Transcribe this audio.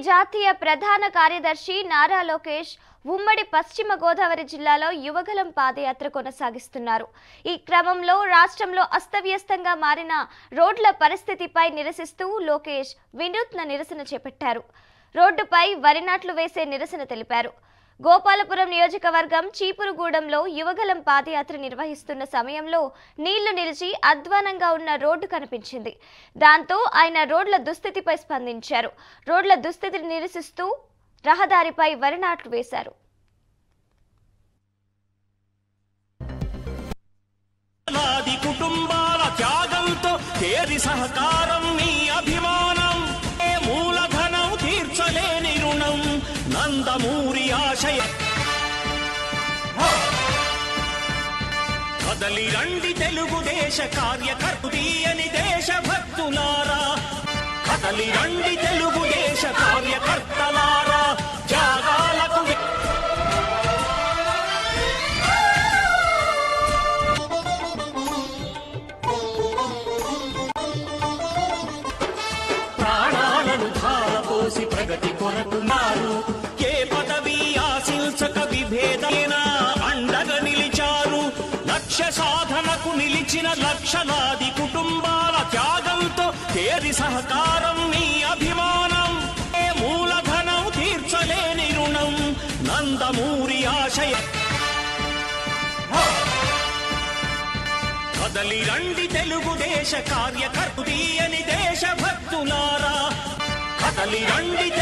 జాతీయ ప్రధాన కార్యదర్శి నారా లోకేష్ ఉమ్మడి పశ్చిమ గోదావరి జిల్లాలో యువగలం పాదయాత్ర కొనసాగిస్తున్నారు ఈ క్రమంలో రాష్ట్రంలో అస్తవ్యస్తంగా మారిన రోడ్ల పరిస్థితిపై నిరసిస్తూ లోకేష్ వినూత్న నిరసన చేపట్టారు రోడ్డుపై వరి నాట్లు వేసే నిరసన తెలిపారు గోపాలపురం నియోజకవర్గం చీపురుగూడెంలో యువగలం పాదయాత్ర నిర్వహిస్తున్న సమయంలో నీళ్లు నిలిచి అధ్వానంగా ఉన్న రోడ్డు కనిపించింది దాంతో ఆయన రోడ్ల దుస్థితిపై స్పందించారు రోడ్ల దుస్థితిని నిరసిస్తూ రహదారిపై వరి నాట్లు వేశారు లాది కుటుంబాల త్యాగంతో చేరి సహకారం మీ అభిమానం ఏ మూలధనం తీర్చలేని రుణం నందమూరి ఆశయ కదలి రండి తెలుగుదేశ కార్యకర్త తీయని దేశభక్తులారా కదలి రండి తెలుగుదేశ కార్యకర్తలారా త్యాగాలకు వి- ప్రాణాలను ధారపోసి ప్రగతి కొరకున్నారు ఏ పదవి ఆశించక విభేదైన అండగా నిలిచారు లక్ష్య సాధనకు నిలిచిన లక్షలాది కుటుంబాల త్యాగంతో తేరి సహకారం మీ అభిమానం ఏ మూలధనం తీర్చలేని రుణం నందమూరి ఆశయ కదలి రండి తెలుగుదేశ కార్యకర్త తీయని దేశభక్తులారా కదలి రండి